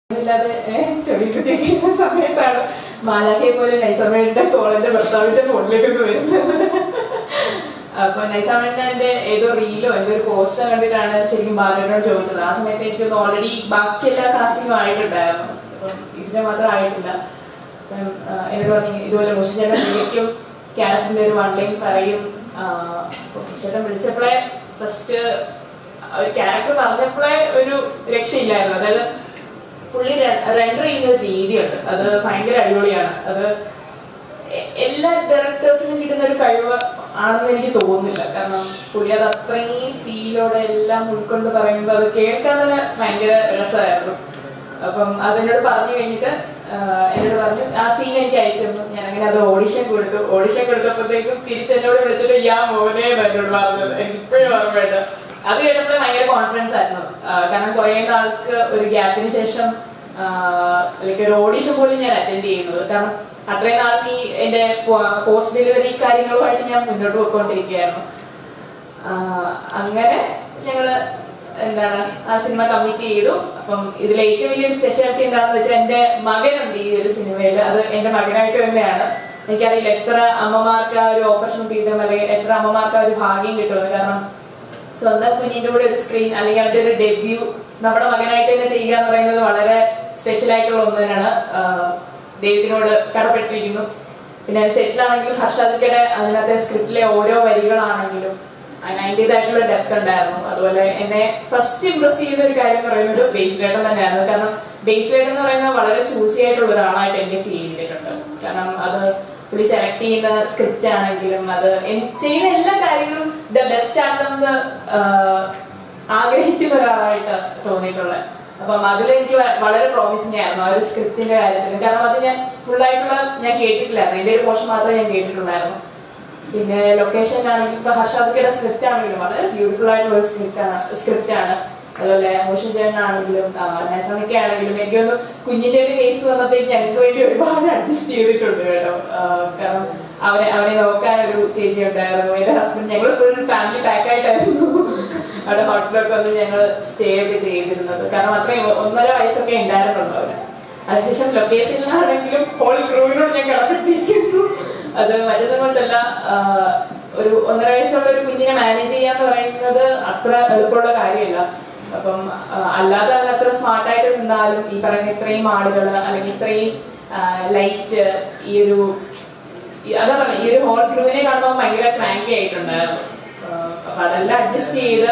ഇല്ലാതെ ചൊല്ലിക്കുട്ടിയൊക്കെ സമയത്താണ് മാലാഖയെ പോലെ നൈസമ്മയുടെ കോളിന്റെ ഭർത്താവിന്റെ ഫോണിലേക്കൊക്കെ വരുന്നത് അപ്പൊ നൈസാമന്റെ ഏതോ റീലോ എന്തോ ഒരു പോസ്റ്റർ കണ്ടിട്ടാണ് ശരിക്കും ബാലനോട് ചോദിച്ചത് ആ സമയത്ത് എനിക്കൊന്ന് ഓൾറെഡി ബാക്കി എല്ലാ കാസ്റ്റിംഗും ആയിട്ടുണ്ടായിരുന്നു അപ്പം ഇതിന്റെ മാത്രം ആയിട്ടില്ല അപ്പം, ആ, എന്നോട് പറഞ്ഞു ഇതുപോലെ മുസ്ലിം വിളിക്കും ക്യാരക്ടറിന്റെ ഒരു വൺ ലൈൻ പറയും മുസ്ലിം വിളിച്ചപ്പോഴേ ഫസ്റ്റ് ഒരു ക്യാരക്ടർ പറഞ്ഞപ്പോഴേ ഒരു രക്ഷയില്ലായിരുന്നു അതായത് പുള്ളി റെൻഡർ ചെയ്യുന്ന ഒരു രീതിയുണ്ട് അത് ഭയങ്കര അടിപൊളിയാണ് അത് എ- എല്ലാ ഡയറക്ടേഴ്സിനും കിട്ടുന്ന ഒരു കഴിവ് ആണെന്ന് എനിക്ക് തോന്നുന്നില്ല കാരണം പുള്ളി അത് അത്രയും ഫീലോടെ എല്ലാം ഉൾക്കൊണ്ട് പറയുമ്പോൾ അത് കേൾക്കാൻ തന്നെ ഭയങ്കര രസമായിരുന്നു അപ്പം അതെന്നോട് പറഞ്ഞു കഴിഞ്ഞിട്ട് ആഹ് എന്നോട് പറഞ്ഞു ആ സീൻ എനിക്ക് അയച്ചു തന്നു ഞാൻ അങ്ങനെ അത് ഓഡിഷൻ കൊടുത്തു ഓഡിഷൻ കൊടുത്തപ്പോഴത്തേക്കും തിരിച്ചെന്നോട് വിളിച്ചിട്ട് യാ മോനെ എന്നോട് പറഞ്ഞത് എനിക്ക് ഇപ്പോഴും ഓർമ്മയുണ്ട് അത് കേട്ടപ്പോൾ ഭയങ്കര കോൺഫിഡൻസ് ആയിരുന്നു ആഹ് കാരണം കുറെ നാൾക്ക് ഒരു ഗ്യാപ്പിന് ശേഷം ലൈക്ക് ഒരു ഓഡിഷൻ പോലും ഞാൻ അറ്റൻഡ് ചെയ്യുന്നത് കാരണം അത്രയും നാൾക്ക് ഈ എന്റെ പോസ്റ്റ് ഡെലിവറി കാര്യങ്ങളുമായിട്ട് ഞാൻ മുന്നോട്ട് പോയിക്കൊണ്ടിരിക്കുകയായിരുന്നു ആഹ് അങ്ങനെ ഞങ്ങള് എന്താണ് ആ സിനിമ കമ്മിറ്റ് ചെയ്തു അപ്പം ഇതിൽ ഏറ്റവും വലിയൊരു സ്പെഷ്യാലിറ്റി എന്താണെന്ന് വെച്ചാൽ എന്റെ മകനുണ്ട് ഈ ഒരു സിനിമയിൽ അത് എന്റെ മകനായിട്ട് തന്നെയാണ് എനിക്കറിയില്ല എത്ര അമ്മമാർക്ക് ആ ഒരു ഓപ്പർച്യൂണിറ്റി കിട്ടും അല്ലെങ്കിൽ എത്ര അമ്മമാർക്ക് ആ ഒരു ഭാഗ്യം കിട്ടുമെന്ന് കാരണം സ്വന്തം കുഞ്ഞിന്റെ കൂടെ ഒരു സ്ക്രീൻ അല്ലെങ്കിൽ അവന്റെ ഒരു ഡെബ്യൂ നമ്മുടെ മകനായിട്ട് തന്നെ ചെയ്യുക എന്ന് പറയുന്നത് വളരെ സ്പെഷ്യൽ ആയിട്ടുള്ള ഒന്ന് തന്നെയാണ് ആഹ് ദൈവത്തിനോട് കടപ്പെട്ടിരിക്കുന്നു പിന്നെ സെറ്റിലാണെങ്കിലും ഹർഷാദിക്കയുടെ അതിനകത്തെ സ്ക്രിപ്റ്റിലെ ഓരോ വരികളാണെങ്കിലും അതിന് അതിൻ്റെതായിട്ടുള്ള ഡെപ്ത് ഉണ്ടായിരുന്നു അതുപോലെ എന്നെ ഫസ്റ്റ് ഇംപ്രസ് ചെയ്ത ഒരു കാര്യം എന്ന് പറയുന്നത് ബേസ് ലേട്ടൻ തന്നെയായിരുന്നു കാരണം ബേസ് ലേട്ടൻ എന്ന് പറയുന്നത് വളരെ ചൂസി ആയിട്ടുള്ള ഒരാളായിട്ട് എനിക്ക് ഫീൽ ചെയ്തിട്ടുണ്ട് കാരണം അത് പുള്ളി സെലക്ട് ചെയ്യുന്ന സ്ക്രിപ്റ്റ് ആണെങ്കിലും അത് എൻ- ചെയ്യുന്ന എല്ലാ കാര്യങ്ങളും ദ ബെസ്റ്റ് ആക്കണമെന്ന് ആഹ്, ആഗ്രഹിക്കുന്ന ഒരാളായിട്ട് തോന്നിയിട്ടുള്ളത് അപ്പം അതിൽ എനിക്ക് വ- വളരെ പ്രോമിസിങ് ആയിരുന്നു ആ ഒരു സ്ക്രിപ്റ്റിന്റെ കാര്യത്തിൽ കാരണം അത് ഞാൻ ഫുൾ ആയിട്ടുള്ള ഞാൻ കേട്ടിട്ടില്ലായിരുന്നു എൻ്റെ ഒരു പോർഷൻ മാത്രമേ ഞാൻ കേട്ടിട്ടുണ്ടായിരുന്നു പിന്നെ ലൊക്കേഷൻ ആണെങ്കിലും ഇപ്പൊ ഹർഷാദിക്കയുടെ സ്ക്രിപ്റ്റ് ആണെങ്കിലും വളരെ ബ്യൂട്ടിഫുൾ ആയിട്ടുള്ള ഒരു സ്ക്രിപ്റ്റ് ആണ് സ്ക്രിപ്റ്റ് ആണ് അതുപോലെ മോഷൻ ചേട്ടനാണെങ്കിലും നസമിക്ക ആണെങ്കിലും എനിക്കൊന്ന് കുഞ്ഞിന്റെ ഒരു കേസ് വന്നപ്പോഴേക്ക് ഞങ്ങൾക്ക് വേണ്ടി ഒരുപാട് അഡ്ജസ്റ്റ് ചെയ്തിട്ടുണ്ട് കേട്ടോ ആ, കാരണം അവനെ അവനെ നോക്കാൻ ഒരു ചേച്ചി ഉണ്ടായിരുന്നു എന്റെ ഹസ്ബൻഡ് ഞങ്ങൾ ഫുൾ ഫാമിലി പാക്ക് ആയിട്ടായിരുന്നു അവിടെ ഹോട്ടലൊക്കെ വന്ന് ഞങ്ങൾ സ്റ്റേ ഒക്കെ ചെയ്തിരുന്നത് കാരണം അത്രയും ഒന്നര വയസ്സൊക്കെ ഉണ്ടായിരുന്നുള്ളൂ അവന് അതിനുശേഷം ലൊക്കേഷനിലാണെങ്കിലും ഹോൾ ക്രൂവിനോട് ഞാൻ കടപ്പെട്ടിരിക്കുന്നു അത് മറ്റൊന്നും കൊണ്ടല്ല ആഹ്, ഒരു ഒന്നര വയസ്സുള്ള ഒരു കുഞ്ഞിനെ മാനേജ് ചെയ്യാന്ന് പറയുന്നത് അത്ര എളുപ്പമുള്ള കാര്യമല്ല അപ്പം ആഹ്, അല്ലാതെ അവൻ അത്ര സ്മാർട്ടായിട്ട് നിന്നാലും ഈ പറയുന്ന ഇത്രയും ആളുകൾ അല്ലെങ്കിൽ ഇത്രയും ലൈറ്റ് ഈ ഒരു ഈ- അതാ പറഞ്ഞ ഈ ഒരു ഹോൾ ക്രൂവിനെ കാണുമ്പോൾ ഭയങ്കര ക്രാങ്കി ആയിട്ടുണ്ടായിരുന്നു ആഹ്, അപ്പൊ അതെല്ലാം അഡ്ജസ്റ്റ് ചെയ്ത്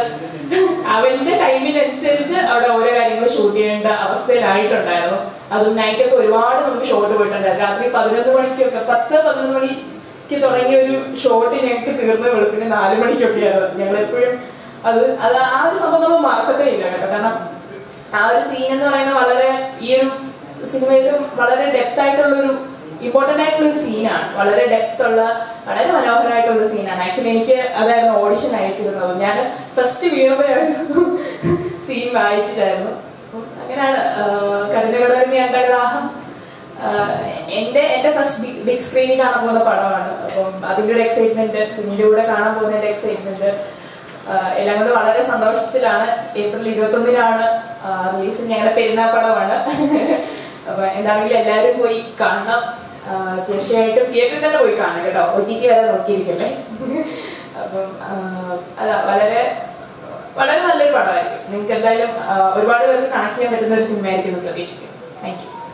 അവന്റെ ടൈമിനനുസരിച്ച് അവിടെ ഓരോ കാര്യങ്ങൾ ഷൂട്ട് ചെയ്യേണ്ട അവസ്ഥയിലായിട്ടുണ്ടായിരുന്നു അതും നൈറ്റ് ഒക്കെ ഒരുപാട് നമുക്ക് ഷോട്ട് പോയിട്ടുണ്ടായിരുന്നു രാത്രി പതിനൊന്ന് മണിക്കൊക്കെ പത്ത് പതിനൊന്ന് മണിക്ക് തുടങ്ങിയ ഒരു ഷോട്ട് ഞങ്ങൾക്ക് തീർന്ന് വെളുപ്പിന് നാല് മണിക്കൊക്കെയായിരുന്നു ഞങ്ങൾ എപ്പോഴും അത് അത് ആ ഒരു സംഭവം നമ്മൾ മറക്കത്തേ ഇല്ല കേട്ടോ കാരണം ആ ഒരു സീൻ എന്ന് പറയുന്നത് വളരെ ഈ ഒരു സിനിമയിൽ വളരെ ഡെപ്ത് ആയിട്ടുള്ള ഒരു ഇമ്പോർട്ടന്റ് ആയിട്ടുള്ള ഒരു സീനാണ് വളരെ ഡെപ്ത് ഉള്ള വളരെ മനോഹരമായിട്ടുള്ള ഒരു സീനാണ് ആക്ച്വലി എനിക്ക് അതായിരുന്നു ഓഡിഷൻ അയച്ചിരുന്നത് ഞാൻ ഫസ്റ്റ് വീണപ്പോഴായിരുന്നു സീൻ വായിച്ചിട്ടായിരുന്നു അപ്പം അങ്ങനെയാണ് കഠിനകടവരി അണ്ടഗ്രാഹം എന്റെ എന്റെ ഫസ്റ്റ് ബിഗ് സ്ക്രീനിൽ കാണാൻ പോകുന്ന പടമാണ് അപ്പം അതിന്റെ ഒരു എക്സൈറ്റ്മെന്റ് കുഞ്ഞിന്റെ കൂടെ കാണാൻ പോകുന്നതിന്റെ എക്സൈറ്റ്മെന്റ് എല്ലാം കൊണ്ട് വളരെ സന്തോഷത്തിലാണ് ഏപ്രിൽ ഇരുപത്തൊന്നിനാണ് റിലീസ് ഞങ്ങളുടെ പെരുന്നാൾ പടമാണ് അപ്പൊ എന്താണെങ്കിലും എല്ലാവരും പോയി കാണണം ആ, തീർച്ചയായിട്ടും തിയേറ്ററിൽ തന്നെ പോയി കാണണം കേട്ടോ ഒ ടി ടി വരെ നോക്കിയിരിക്കല്ലേ അപ്പം ആ, അതാ വളരെ വളരെ നല്ലൊരു പടമായിരിക്കും നിങ്ങൾക്ക് എന്തായാലും ആ, ഒരുപാട് പേർക്ക് കണക്ട് ചെയ്യാൻ പറ്റുന്ന ഒരു സിനിമ ആയിരിക്കും എന്ന് പ്രതീക്ഷിക്കുന്നു താങ്ക് യു